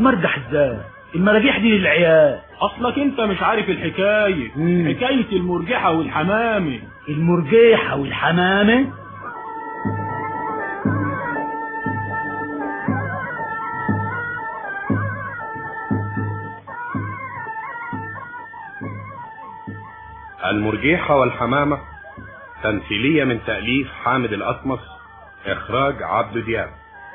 اتمرجح ازاي المراجيح دي للعيال اصلك انت مش عارف الحكايه مم. حكايه المرجحه والحمامه المرجيحة والحمامة المرجيحة والحمامة تمثيلية من تأليف حامد الأطمس إخراج عبد دياب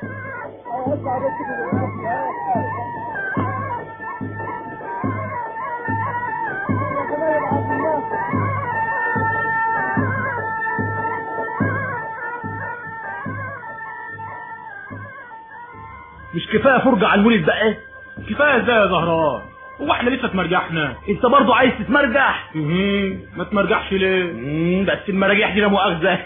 مش كفاية فرجة على المولد بقى كفايه ازاي يا زهران هو احنا لسه اتمرجحنا انت برضو عايز تتمرجح مهم. ما تمرجحش ليه مم، بس المراجيح دي لا مؤاخذة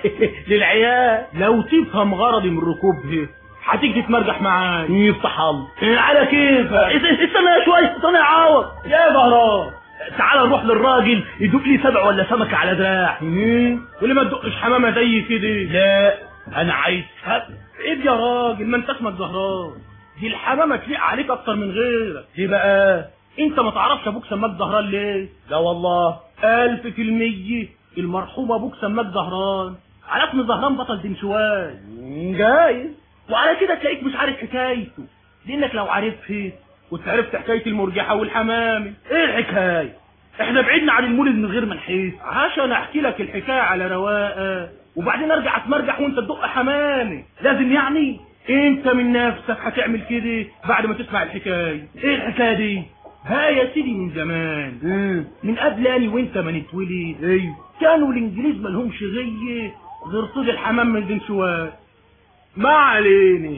للعيال لو تفهم غرضي من ركوبها هتيجي تتمرجح معايا يفتح الله إيه على كيف استنى شوية استنى يا عوض يا زهران تعال نروح للراجل يدوق لي سبع ولا سمكة على دراع مهم. وليه ما تدقش حمامه زي كده لا انا عايز سبع عيب يا راجل ما انت اسمك زهران دي الحمامه تليق عليك اكتر من غيرك دي بقى انت ما تعرفش ابوك سماك زهران ليه لا والله الف في المية المرحوم ابوك سماك زهران على اسم زهران بطل دنشواي مم، جايز وعلى كده تلاقيك مش عارف حكايته لانك لو عرفت كنت عرفت حكايه المرجحه والحمامه ايه الحكاية احنا بعدنا عن المولد من غير ما نحس عشان احكي لك الحكايه على رواقه وبعدين ارجع اتمرجح وانت تدق حمامه لازم يعني انت من نفسك هتعمل كده بعد ما تسمع الحكايه ايه الحكاية دي ها يا سيدي من زمان مم. من قبل اني وانت ما نتولد ايوه كانوا الانجليز ملهمش غيه غير صيد الحمام من دنشوات ما علينا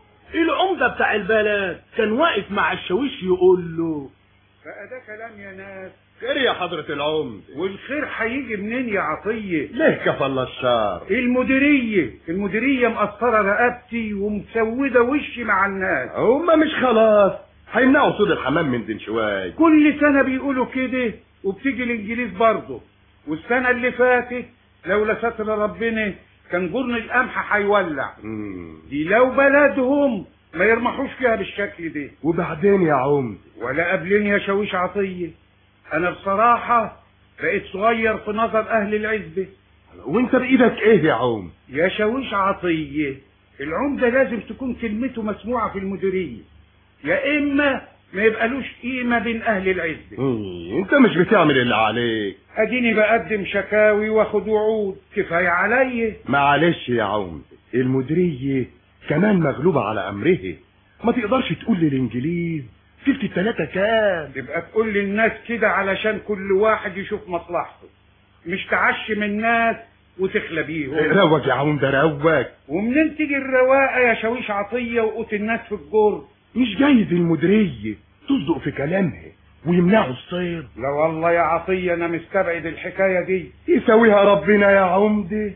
العمده بتاع البلد كان واقف مع الشاويش يقول له بقى ده كلام يا ناس خير يا حضرة العمد والخير هيجي منين يا عطية ليه كفل الشار المديرية المديرية مقصرة رقبتي ومسودة وشي مع الناس هما مش خلاص هيمنعوا صيد الحمام من دنشواي كل سنة بيقولوا كده وبتيجي الانجليز برضه والسنة اللي فاتت لولا ستر ربنا كان جرن القمح هيولع مم. دي لو بلدهم ما يرمحوش فيها بالشكل ده وبعدين يا عمد ولا قبلين يا شاويش عطية انا بصراحة بقيت صغير في نظر اهل العزبة وانت بايدك ايه يا عمد يا شاويش عطية العمدة لازم تكون كلمته مسموعة في المديرية يا اما ما يبقالوش قيمة بين اهل العزبة مم. انت مش بتعمل اللي عليك اديني بقدم شكاوي واخد وعود كفاية عليا معلش يا عمد المديرية كمان مغلوبة على امرها ما تقدرش تقول للانجليز تلت التلاتة كام تبقى تقول للناس كده علشان كل واحد يشوف مصلحته مش تعشم الناس وتخلى بيهم روج يا عمد روج ومنين تيجي الرواقة يا شاويش عطية وقوت الناس في الجر مش جايز المديرية تصدق في كلامها ويمنعوا الصيد لا والله يا عطية انا مستبعد الحكاية دي يساويها ربنا يا عمدة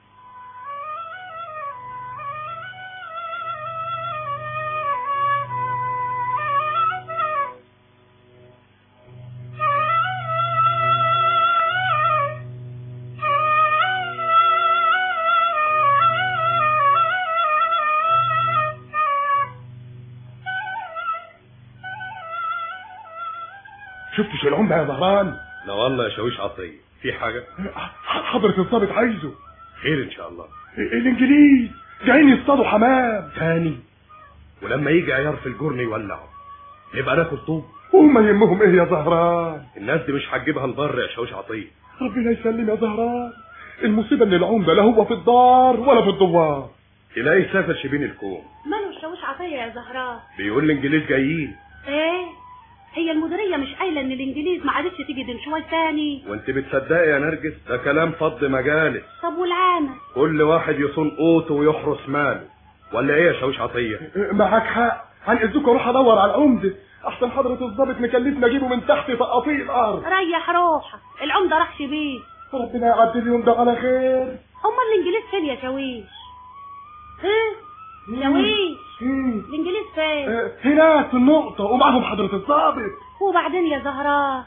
شفتش العمدة يا زهران لا والله يا شاويش عطية في حاجة حضرة الضابط عايزه خير ان شاء الله الانجليز جايين يصطادوا حمام تاني ولما يجي عيار في الجرن يولعوا يبقى ناكل طوب وهم يهمهم ايه يا زهران الناس دي مش هتجيبها البر يا شاويش عطية ربنا يسلم يا زهران المصيبة ان العمدة لا هو في الدار ولا في الدوار تلاقيه سافر شبين الكوم ماله الشاويش عطية يا زهراء بيقول الانجليز جايين ايه هي المديرية مش قايلة ان الانجليز ما عادتش تيجي دنشواي تاني وانت بتصدقي يا نرجس ده كلام فض مجالس طب والعامة كل واحد يصون قوته ويحرس ماله ولا ايه يا شاويش عطية معاك حق عن اذنك اروح ادور على العمدة احسن حضرة الضابط مكلفنا اجيبه من تحت تقاطيع الارض ريح روحك العمدة راح شبيه ربنا يعدي اليوم ده على خير هما الانجليز فين يا شاويش ها شاويش مم. الانجليز فين آه، هناك في النقطة ومعهم حضرة الضابط وبعدين يا زهراء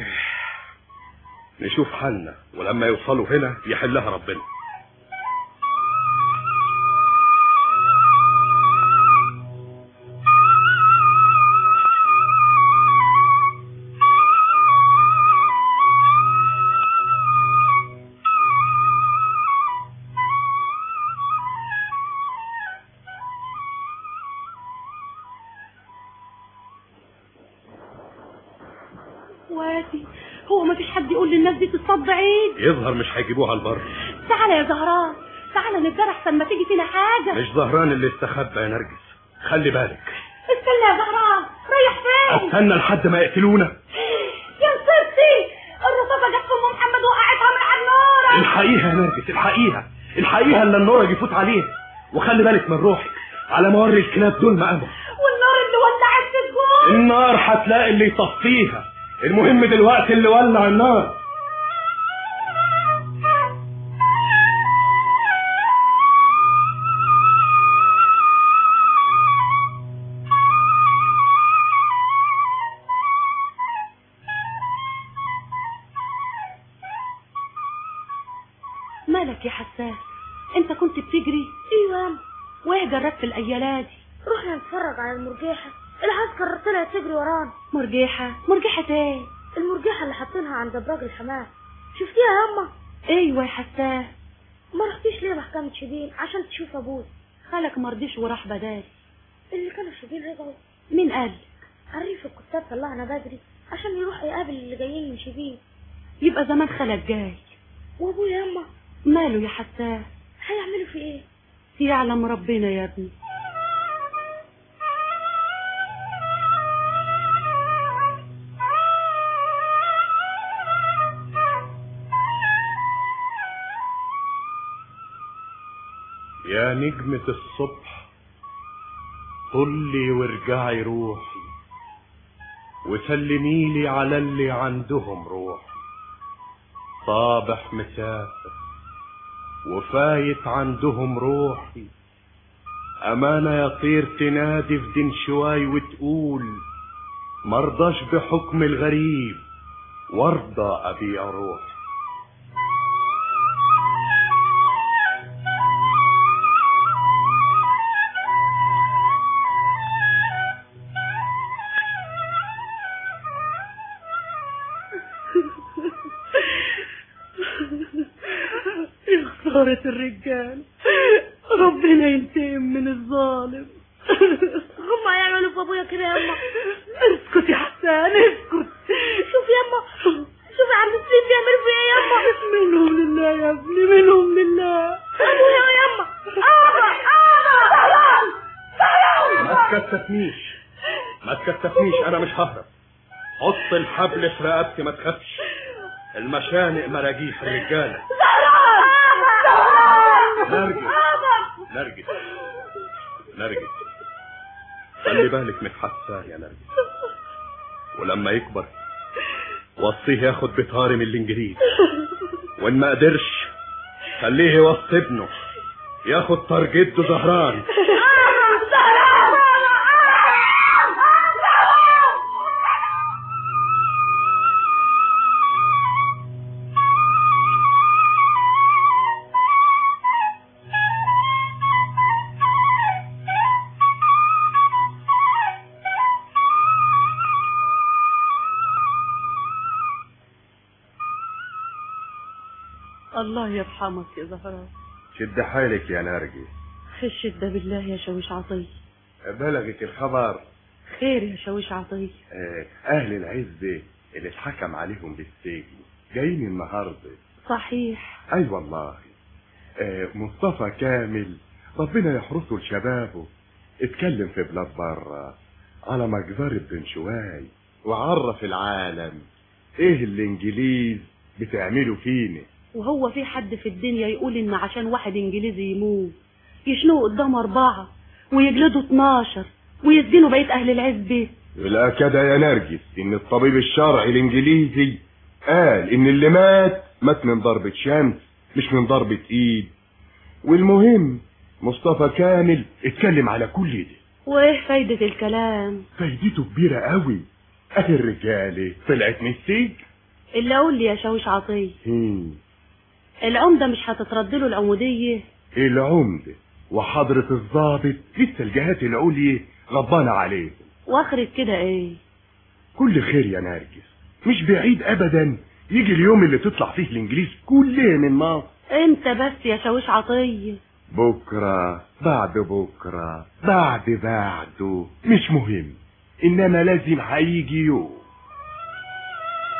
نشوف حالنا ولما يوصلوا هنا يحلها ربنا اخواتي هو ما فيش حد يقول للناس دي تصطاد بعيد يظهر مش هيجيبوها البر تعالى يا زهران تعالى نتجرح احسن ما تيجي فينا حاجه مش زهران اللي استخبى يا نرجس خلي بالك استنى يا زهران رايح فين استنى لحد ما يقتلونا يا نصيبتي الرصاصه جت في ام محمد وقعتها من على النور الحقيقة يا نرجس الحقيقة الحقيقة اللي النور يفوت عليها وخلي بالك من روحك على ما اوري الكلاب دول مقامهم والنار اللي ولعت في الجول النار هتلاقي اللي يطفيها المهم دلوقتي اللي ولع النار مالك يا حساس انت كنت بتجري ايوه يا أما. وايه جربت في الايالات رحنا نتفرج على المرجيحة العسكر طلعت تجري ورانا مرجيحه مرجيحه ايه المرجيحة اللي حاطينها عند ابراج الحمام شفتيها يا اما ايوه يا حساس ما رحتيش ليه محكمة شبين عشان تشوف ابوي خالك مرضيش وراح بدال اللي كانوا في شبين رجعوا مين قال عريف الكتاب طلعنا بدري عشان يروح يقابل اللي جايين من شبين يبقى زمان خالك جاي وابويا يا اما ماله يا حساس هيعملوا في ايه يعلم ربنا يا ابني يا نجمة الصبح طلي وارجعي روحي وسلميلي على اللي عندهم روحي صابح مسافر وفايت عندهم روحي أمانة يا طير تنادي في دين شواي وتقول مرضاش بحكم الغريب وارضى أبيع روحي يا خسارة الرجال ربنا ينتقم من الظالم هم هيعملوا في ابويا كده يا اما اسكت يا حسان اسكت شوف يا اما شوف يا عم سليم بيعملوا في ايه يا اما منهم لله يا ابني منهم لله ابويا يا اما ابا ابا ما تكتفنيش ما تكتفنيش انا مش ههرب حط الحبل في رقبتي ما تخافش المشانق مراجيح الرجاله نرجس نرجس نرجس خلي بالك من حسان يا نرجس ولما يكبر وصيه ياخد بطاري من الانجليز وان ما قدرش خليه يوصي ابنه ياخد طار جده زهران الله يرحمك يا زهراء شد حالك يا نرجس خش ده بالله يا شويش عطية بلغك الخبر خير يا شويش عطية آه، اهل العزة اللي اتحكم عليهم بالسجن جايين النهارده صحيح اي والله آه، مصطفى كامل ربنا يحرسه لشبابه اتكلم في بلاد بره على مجزرة بن شواي وعرف العالم ايه الانجليز بتعملوا فينا وهو في حد في الدنيا يقول ان عشان واحد انجليزي يموت يشنقوا قدام اربعة ويجلدوا 12 ويسجنوا بقية اهل العزبة لا كده يا نرجس ان الطبيب الشرعي الانجليزي قال ان اللي مات مات من ضربة شمس مش من ضربة ايد والمهم مصطفى كامل اتكلم على كل ده وايه فايدة الكلام فايدته كبيرة قوي اهي الرجالة طلعت من السجن اللي اقول لي يا شويش عطية هم، العمدة مش هتترد له العمودية العمدة وحضرة الضابط لسه الجهات العليا غضبانة عليهم واخرة كده ايه كل خير يا نرجس مش بعيد ابدا يجي اليوم اللي تطلع فيه الانجليز كلها من مصر انت بس يا شويش عطية بكرة بعد بكرة بعد بعده مش مهم انما لازم هيجي يوم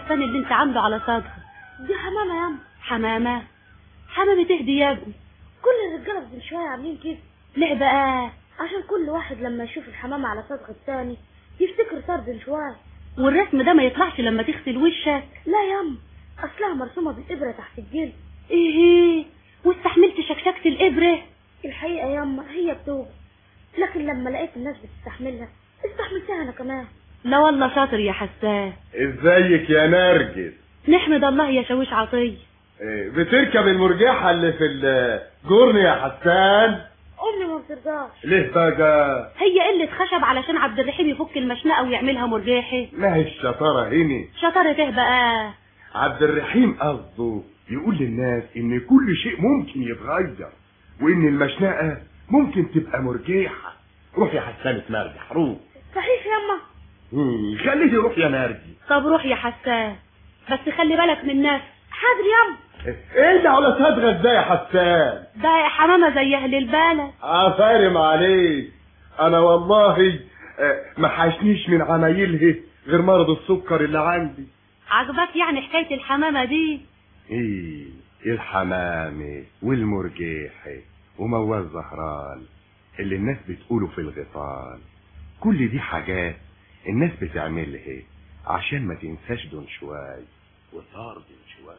حسان اللي انت عامله على صدرك دي حمامة ياما حمامة حمامة تهدي يا ابني كل الرجالة في شوية عاملين كده ليه بقى عشان كل واحد لما يشوف الحمامة على صدغ التاني يفتكر طرد شوية والرسم ده ما يطلعش لما تغسل وشك لا ياما اصلها مرسومة بالابرة تحت الجلد ايه واستحملت شكشكة الابرة الحقيقة ياما هي بتوجع لكن لما لقيت الناس بتستحملها استحملتها انا كمان لا والله شاطر يا حسان ازيك يا نرجس نحمد الله يا شاويش عطية إيه، بتركب المرجحة اللي في الجرن يا حسان امي ما بترضاش ليه بقى هي قلة خشب علشان عبد الرحيم يفك المشنقة ويعملها مرجاحي ما هي الشطارة هنا شطارة ايه بقى عبد الرحيم قصده يقول للناس ان كل شيء ممكن يتغير وان المشنقة ممكن تبقى مرجيحة روح يا حسان اتمرجح روح صحيح ياما مم، خليه يروح يا نرجس طب روح يا حسان بس خلي بالك من نفسك حاضر ياما ايه ده على صدغك ده يا حسان ده يا حمامة زي اهل البلد عفارم عليك انا والله آه، ما حاشنيش من عمايلها غير مرض السكر اللي عندي عجبك يعني حكاية الحمامة دي ايه الحمامة والمرجيحة وموال زهران اللي الناس بتقوله في الغيطان كل دي حاجات الناس بتعملها عشان ما تنساش دون شوي وصار دون شوي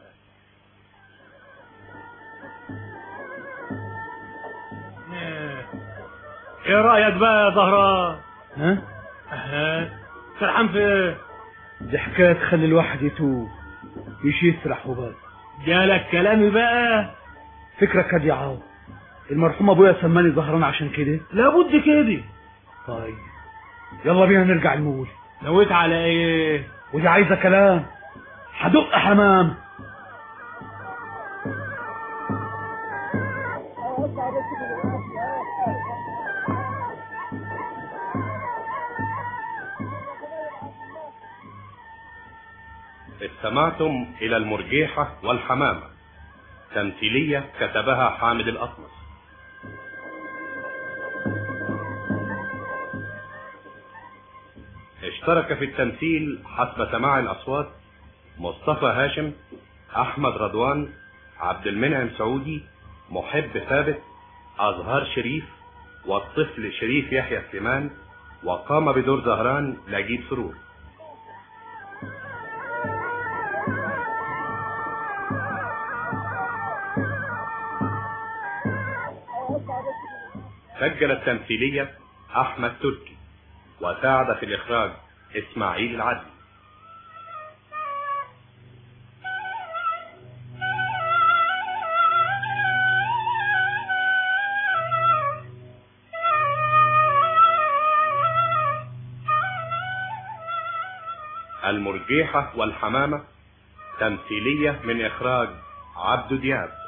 ايه رايك بقى يا زهران ها ها سرحان في ايه دي حكايه تخلي الواحد يتوه مش يسرح وبس جالك كلامي بقى فكرك كده يا عاو المرحوم ابويا سماني زهران عشان كده لابد كده طيب يلا بينا نرجع المول نويت على ايه ودي عايزه كلام هدق حمام استمعتم إلى المرجيحة والحمامة تمثيلية كتبها حامد الأطمس اشترك في التمثيل حسب سماع الأصوات مصطفى هاشم أحمد رضوان عبد المنعم سعودي محب ثابت أزهار شريف والطفل شريف يحيى سليمان وقام بدور زهران نجيب سرور سجل التمثيلية أحمد تركي وساعد في الإخراج إسماعيل العدل المرجيحة والحمامة تمثيلية من إخراج عبد دياب